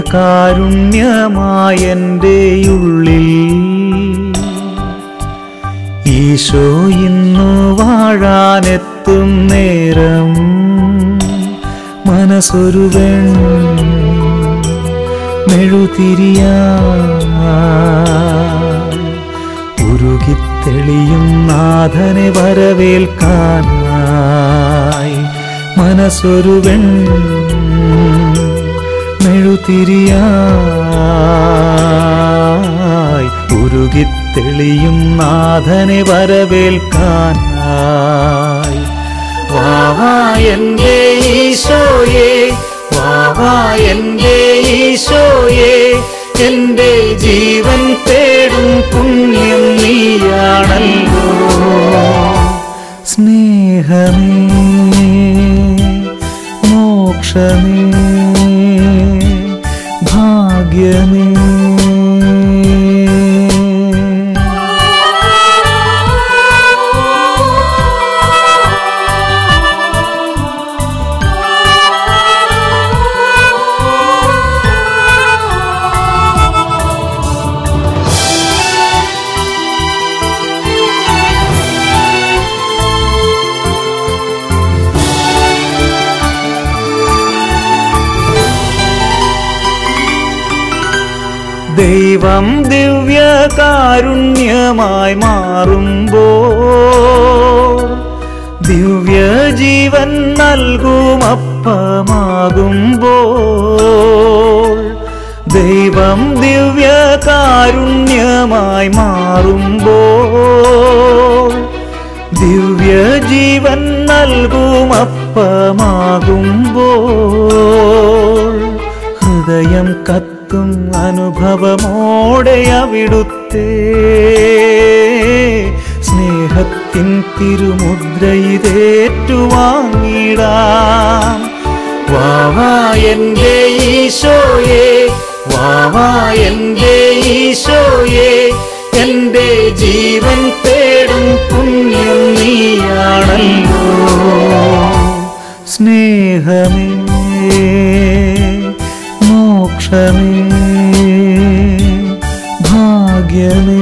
ദിവ്യകാരുണ്യമായെൻ്റെ ഉള്ളിൽ ഈശോ ഇന്നു വാഴാനെത്തും നേരം മനസ്സൊരു വെൺ മെഴുതിരിയായി ഉരുകിത്തെളിയും നാഥനെ വരവേൽക്കാനായി മനസ്സൊരു വെൺ മെഴുതിരിയായി ഉരുകിത്തെളിയും നാഥനെ വരവേൽക്കാനായി വാവാ എൻ്റെ ഈശോയെ വാവാ എൻ്റെ ഈശോയെ എൻ്റെ ജീവൻ തേടും പുണ്യം നീയാണല്ലോ സ്നേഹമേ മോക്ഷമേ ഭാഗ്യമേ ദൈവം ദിവ്യകാരുണ്യമായി മാറുമ്പോ ദിവ്യജീവൻ നൽകുമപ്പമാകുമ്പോൾ ദൈവം ദിവ്യകാരുണ്യമായി മാറുമ്പോൾ ദിവ്യജീവൻ നൽകുമപ്പമാകുമ്പോൾ ഹൃദയം കത്തും അനുഭവമോടെ അവിടുത്തെ സ്നേഹത്തിൻ തിരുമുദ്രയിതേറ്റുവാങ്ങിടാം വാവാ എൻ്റെ ഈശോയെ വാവാ എൻ്റെ ഈശോയെ എൻ്റെ ജീവൻ തേടും പുണ്യം നീയാണല്ലോ സ്നേഹമേ മോക്ഷമേ ഭാഗ്യമേ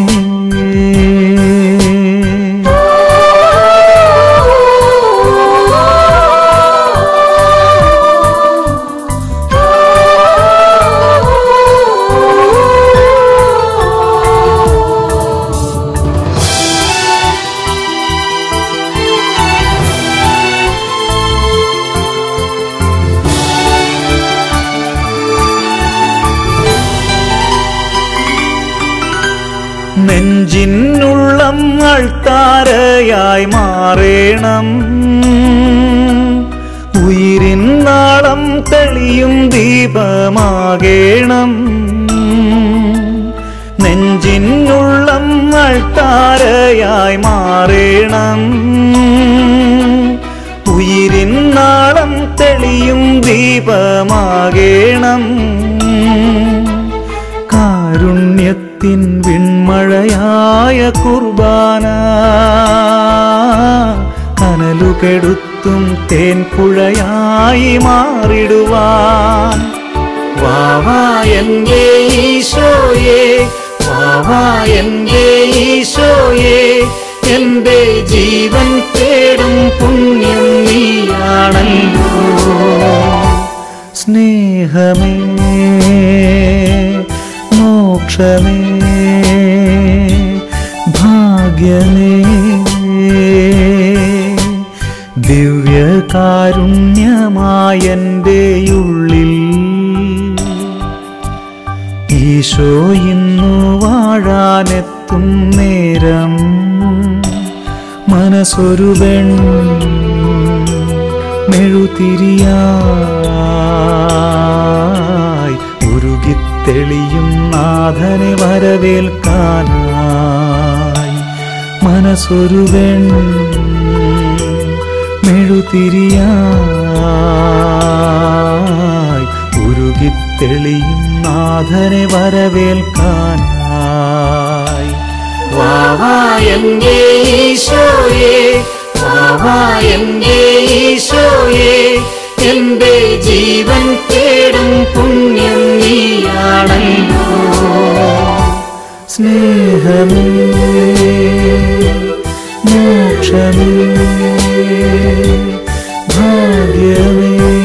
നെഞ്ചിനുള്ളം അൾത്താരയായി മാറേണം ഉയിരിൻ നാളം തെളിയും ദീപമാകേണം നെഞ്ചിനുള്ളം അൾത്താരയായി മാറേണം ഉയിരിൻ നാളം തെളിയും ദീപമാകേണം കാരുണ്യത്തിൻ വിൺമഴയായ കുർബാന കനലുകെടുത്തും തേൻപുഴയായി മാറിടുവാൻ വാവാ എൻ്റെ ഈശോയെ വാവാ എൻ്റെ ഈശോയെ എൻ്റെ ജീവൻ തേടും പുണ്യം നീയാണല്ലോ സ്നേഹമേ മോക്ഷമേ ഭാഗ്യമേ ദിവ്യകാരുണ്യമായെൻ്റെ ഉള്ളിൽ ഈശോ ഇന്നു വാഴാനെത്തും നേരം മനസ്സൊരു വെൺ മെഴുതിരിയായി ഉരുകിത്തെളിയും നാഥനെ വരവേൽക്കാനായി മനസ്സൊരു വെൺ മെഴുതിരിയായി ഉരുകിത്തെളിയും നാഥനെ വരവേൽക്കാനായി വാവാ എൻ്റെ ഈശോയെ വാവാ എൻ്റെ ഈശോയെ എന്റെ ജീവൻ തേടും പുണ്യം നീയാണല്ലോ സ്നേഹമേ മോക്ഷമേ ഭാഗ്യമേ